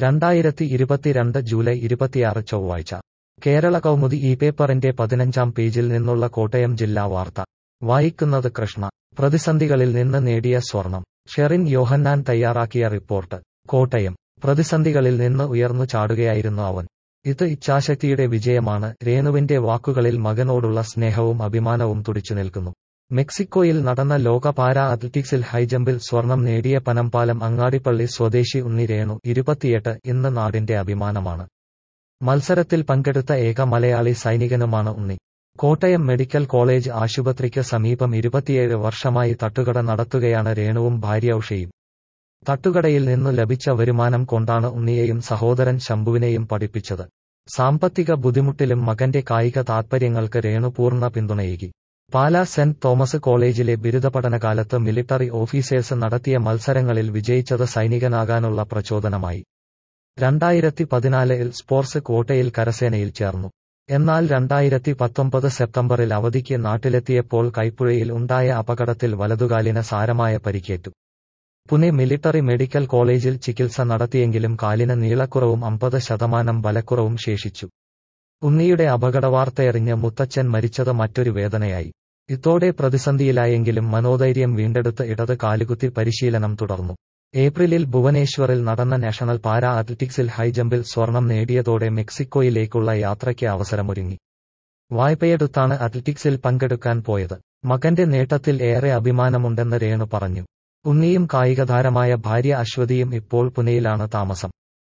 രണ്ടായിരത്തി ഇരുപത്തിരണ്ട് ജൂലൈ ഇരുപത്തിയാറ് ചൊവ്വാഴ്ച കേരള കൗമുദി ഈ പേപ്പറിന്റെ പതിനഞ്ചാം പേജിൽ നിന്നുള്ള കോട്ടയം ജില്ലാ വാർത്ത വായിക്കുന്നത് കൃഷ്ണ പ്രതിസന്ധികളിൽ നിന്ന് നേടിയ സ്വർണം ഷെറിൻ യോഹന്നാൻ തയ്യാറാക്കിയ റിപ്പോർട്ട് കോട്ടയം പ്രതിസന്ധികളിൽ നിന്ന് ഉയർന്നു ചാടുകയായിരുന്നു അവൻ ഇത് ഇച്ഛാശക്തിയുടെ വിജയമാണ് രേണുവിന്റെ വാക്കുകളിൽ മകനോടുള്ള സ്നേഹവും അഭിമാനവും തുടിച്ചു നിൽക്കുന്നു മെക്സിക്കോയിൽ നടന്ന ലോക പാരാ അത്ലറ്റിക്സിൽ ഹൈജമ്പിൽ സ്വർണം നേടിയ പനമ്പാലം അങ്ങാടിപ്പള്ളി സ്വദേശി ഉണ്ണി രേണു ഇരുപത്തിയെട്ട് ഇന്ന് നാടിന്റെ അഭിമാനമാണ് മത്സരത്തിൽ പങ്കെടുത്ത ഏക മലയാളി സൈനികനുമാണ് ഉണ്ണി കോട്ടയം മെഡിക്കൽ കോളേജ് ആശുപത്രിക്ക് സമീപം ഇരുപത്തിയേഴ് വർഷമായി തട്ടുകട നടത്തുകയാണ് രേണുവും ഭാര്യ ഉഷയും തട്ടുകടയിൽ നിന്നു ലഭിച്ച വരുമാനം കൊണ്ടാണ് ഉണ്ണിയെയും സഹോദരൻ ശംഭുവിനെയും പഠിപ്പിച്ചത് സാമ്പത്തിക ബുദ്ധിമുട്ടിലും മകന്റെ കായിക താൽപര്യങ്ങൾക്ക് രേണു പൂർണ്ണ പിന്തുണയേകി പാലാ സെന്റ് തോമസ് കോളേജിലെ ബിരുദപഠനകാലത്ത് മിലിട്ടറി ഓഫീസേഴ്സ് നടത്തിയ മത്സരങ്ങളിൽ വിജയിച്ചത് സൈനികനാകാനുള്ള പ്രചോദനമായി രണ്ടായിരത്തി പതിനാലിൽ സ്പോർട്സ് കോട്ടയിൽ കരസേനയിൽ ചേർന്നു എന്നാൽ രണ്ടായിരത്തി പത്തൊമ്പത് സെപ്റ്റംബറിൽ അവധിക്ക് നാട്ടിലെത്തിയപ്പോൾ കൈപ്പുഴയിൽ ഉണ്ടായ അപകടത്തിൽ വലതുകാലിന് സാരമായ പരിക്കേറ്റു പുനെ മിലിട്ടറി മെഡിക്കൽ കോളേജിൽ ചികിത്സ നടത്തിയെങ്കിലും കാലിന് നീളക്കുറവും അമ്പത് ശതമാനം ബലക്കുറവും ശേഷിച്ചു ഉണ്ണിയുടെ അപകടവാർത്തയറിഞ്ഞ് മുത്തച്ഛൻ മരിച്ചത് മറ്റൊരു വേദനയായി ഇതോടെ പ്രതിസന്ധിയിലായെങ്കിലും മനോധൈര്യം വീണ്ടെടുത്ത് ഇടത് കാലുകുത്തി പരിശീലനം തുടർന്നു ഏപ്രിലിൽ ഭുവനേശ്വറിൽ നടന്ന നാഷണൽ പാരാ അത്ലറ്റിക്സിൽ ഹൈജമ്പിൽ സ്വർണം നേടിയതോടെ മെക്സിക്കോയിലേക്കുള്ള യാത്രയ്ക്ക് അവസരമൊരുങ്ങി വായ്പയെടുത്താണ് അത്ലറ്റിക്സിൽ പങ്കെടുക്കാൻ പോയത് മകന്റെ നേട്ടത്തിൽ ഏറെ അഭിമാനമുണ്ടെന്ന് രേണു പറഞ്ഞു ഉണ്ണിയും കായികതാരമായ ഭാര്യ അശ്വതിയും ഇപ്പോൾ പുനെയിലാണ് താമസം